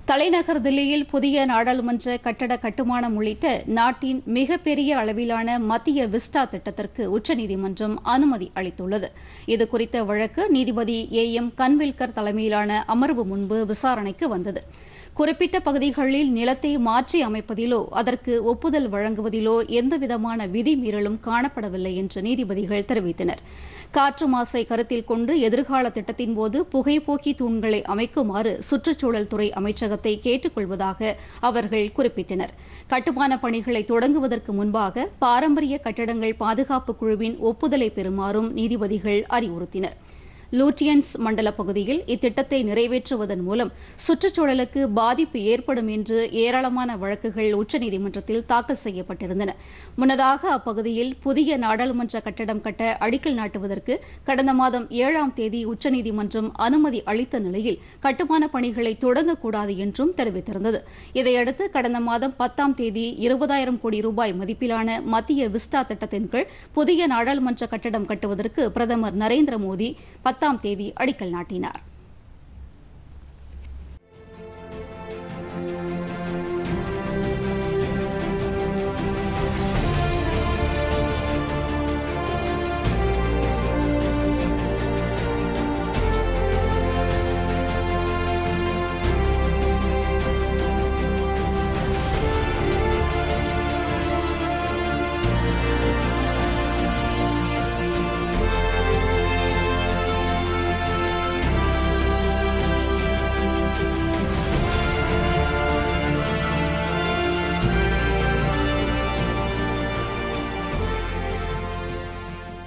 தலைநகர் தில்லியில் புதிய நாடாளுமன்ற கட்டட கட்டுமானம் உள்ளிட்ட நாட்டின் மிகப்பெரிய அளவிலான மத்திய விஸ்டா திட்டத்திற்கு உச்சநீதிமன்றம் அனுமதி அளித்துள்ளது இதுகுறித்த வழக்கு நீதிபதி ஏ எம் கன்வில்கர் தலைமையிலான அமர்வு முன்பு விசாரணைக்கு வந்தது குறிப்பிட்ட பகுதிகளில் நிலத்தை மாற்றி அமைப்பதிலோ அதற்கு ஒப்புதல் வழங்குவதிலோ எந்தவிதமான விதிமீறலும் காணப்படவில்லை என்று நீதிபதிகள் தெரிவித்தனர் காற்று மாசை கருத்தில் கொண்டு எதிர்கால திட்டத்தின்போது புகைப்போக்கி தூண்களை அமைக்குமாறு சுற்றுச்சூழல் துறை அமைச்சகத்தை கேட்டுக் கொள்வதாக அவர்கள் குறிப்பிட்டனர் கட்டுமான பணிகளை தொடங்குவதற்கு முன்பாக பாரம்பரிய கட்டடங்கள் பாதுகாப்பு குழுவின் ஒப்புதலை பெறுமாறும் நீதிபதிகள் அறிவுறுத்தினர் லூட்டியன்ஸ் மண்டல பகுதியில் இத்திட்டத்தை நிறைவேற்றுவதன் மூலம் சுற்றுச்சூழலுக்கு பாதிப்பு ஏற்படும் என்று ஏராளமான வழக்குகள் உச்சநீதிமன்றத்தில் தாக்கல் செய்யப்பட்டிருந்தன முன்னதாக அப்பகுதியில் புதிய நாடாளுமன்ற கட்டடம் கட்ட அடிக்கல் நாட்டுவதற்கு கடந்த மாதம் ஏழாம் தேதி உச்சநீதிமன்றம் அனுமதி அளித்த நிலையில் கட்டுமான பணிகளை தொடங்கக்கூடாது என்றும் தெரிவித்திருந்தது இதையடுத்து கடந்த மாதம் பத்தாம் தேதி இருபதாயிரம் கோடி ரூபாய் மதிப்பிலான மத்திய விஸ்டா திட்டத்தின் கீழ் புதிய நாடாளுமன்ற கட்டடம் கட்டுவதற்கு பிரதமர் நரேந்திர மோடி பத்தாம் தேதி அடிக்கல் நாட்டினார்